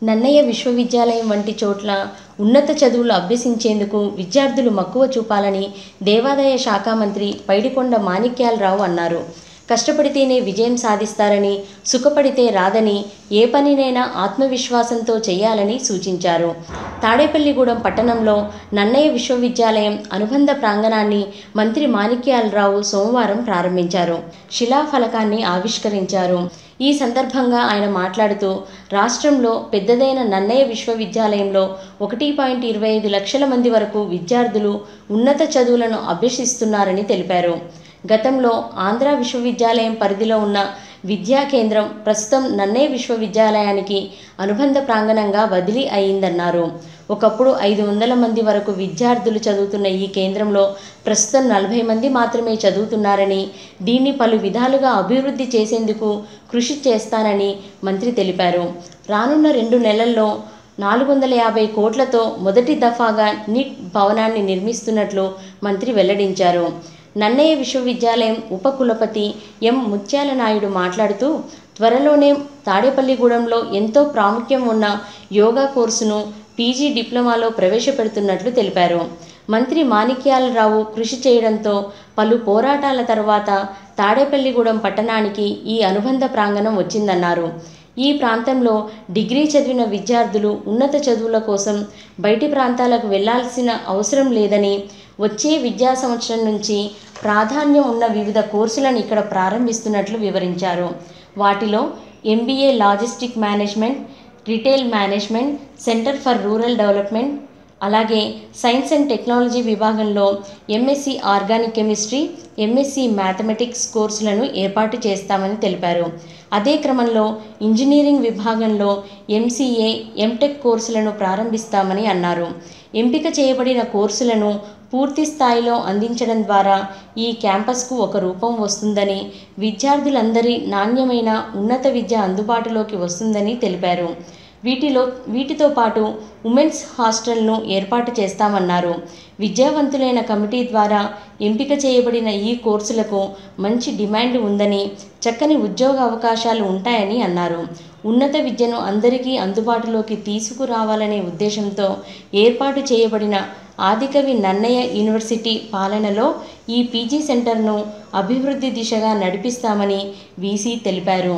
నన్నయ్య విశ్వవిద్యాలయం వంటి చోట్ల ఉన్నత చదువులు అభ్యసించేందుకు విద్యార్థులు మక్కువ చూపాలని దేవాదాయ శాఖ మంత్రి పైడికొండ మాణిక్యాలరావు అన్నారు కష్టపడితేనే విజయం సాధిస్తారని సుఖపడితే రాదని ఏ పనినైనా ఆత్మవిశ్వాసంతో చేయాలని సూచించారు తాడేపల్లిగూడెం పట్టణంలో నన్నయ్య విశ్వవిద్యాలయం అనుబంధ ప్రాంగణాన్ని మంత్రి మాణిక్యాలరావు సోమవారం ప్రారంభించారు శిలాఫలకాన్ని ఆవిష్కరించారు ఈ సందర్భంగా ఆయన మాట్లాడుతూ రాష్ట్రంలో పెద్దదైన నన్నయ్య విశ్వవిద్యాలయంలో ఒకటి పాయింట్ ఇరవై ఐదు లక్షల మంది వరకు విద్యార్థులు ఉన్నత చదువులను అభ్యసిస్తున్నారని తెలిపారు గతంలో ఆంధ్ర విశ్వవిద్యాలయం పరిధిలో ఉన్న విద్యా కేంద్రం ప్రస్తుతం నన్నయ్య విశ్వవిద్యాలయానికి అనుబంధ ప్రాంగణంగా బదిలీ అయిందన్నారు ఒకప్పుడు ఐదు వందల మంది వరకు విద్యార్థులు చదువుతున్న ఈ కేంద్రంలో ప్రస్తుతం నలభై మంది మాత్రమే చదువుతున్నారని దీన్ని పలు విధాలుగా అభివృద్ధి చేసేందుకు కృషి చేస్తానని మంత్రి తెలిపారు రానున్న రెండు నెలల్లో నాలుగు వందల యాభై కోట్లతో మొదటి దఫాగా నిట్ భవనాన్ని నిర్మిస్తున్నట్లు మంత్రి వెల్లడించారు నన్నయ్య విశ్వవిద్యాలయం ఉపకులపతి ఎం ముత్యాల నాయుడు మాట్లాడుతూ త్వరలోనే తాడేపల్లిగూడెంలో ఎంతో ప్రాముఖ్యం ఉన్న యోగా కోర్సును పీజీ డిప్లొమాలో ప్రవేశపెడుతున్నట్లు తెలిపారు మంత్రి మాణిక్యాలరావు కృషి చేయడంతో పలు పోరాటాల తర్వాత తాడేపల్లిగూడెం పట్టణానికి ఈ అనుబంధ ప్రాంగణం వచ్చిందన్నారు ఈ ప్రాంతంలో డిగ్రీ చదివిన విద్యార్థులు ఉన్నత చదువుల కోసం బయటి ప్రాంతాలకు వెళ్లాల్సిన అవసరం లేదని వచ్చే విద్యా సంవత్సరం నుంచి ప్రాధాన్యం ఉన్న వివిధ కోర్సులను ఇక్కడ ప్రారంభిస్తున్నట్లు వివరించారు వాటిలో MBA logistic management retail management centre for rural development అలాగే సైన్స్ అండ్ టెక్నాలజీ విభాగంలో MSc organic chemistry MSc mathematics కోర్సులను ఏర్పాటు చేస్తామని తెలిపారు అదే క్రమంలో ఇంజనీరింగ్ విభాగంలో ఎంసీఏ ఎంటెక్ కోర్సులను ప్రారంభిస్తామని అన్నారు ఎంపిక చేయబడిన కోర్సులను పూర్తి స్థాయిలో అందించడం ద్వారా ఈ క్యాంపస్కు ఒక రూపం వస్తుందని విద్యార్థులందరి నాణ్యమైన ఉన్నత విద్య అందుబాటులోకి వస్తుందని తెలిపారు వీటిలో వీటితో పాటు ఉమెన్స్ హాస్టల్ను ఏర్పాటు చేస్తామన్నారు విద్యావంతులైన కమిటీ ద్వారా ఎంపిక చేయబడిన ఈ కోర్సులకు మంచి డిమాండ్ ఉందని చక్కని ఉద్యోగ అవకాశాలు ఉంటాయని అన్నారు ఉన్నత విద్యను అందరికీ అందుబాటులోకి తీసుకురావాలనే ఉద్దేశంతో ఏర్పాటు చేయబడిన ఆదికవి నన్నయ్య యూనివర్సిటీ పాలనలో ఈ పీజీ సెంటర్ను అభివృద్ధి దిశగా నడిపిస్తామని వీసీ తెలిపారు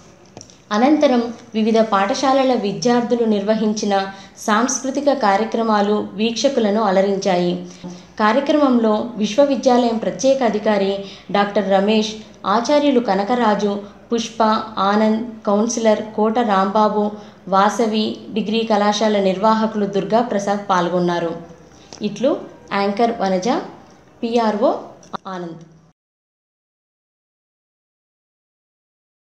అనంతరం వివిధ పాఠశాలల విద్యార్థులు నిర్వహించిన సాంస్కృతిక కార్యక్రమాలు వీక్షకులను అలరించాయి కార్యక్రమంలో విశ్వవిద్యాలయం ప్రత్యేక అధికారి డాక్టర్ రమేష్ ఆచార్యులు కనకరాజు పుష్ప ఆనంద్ కౌన్సిలర్ కోట రాంబాబు వాసవి డిగ్రీ కళాశాల నిర్వాహకులు దుర్గా ప్రసాద్ పాల్గొన్నారు ఇట్లు యాంకర్ వనజ పిఆర్ఓ ఆనంద్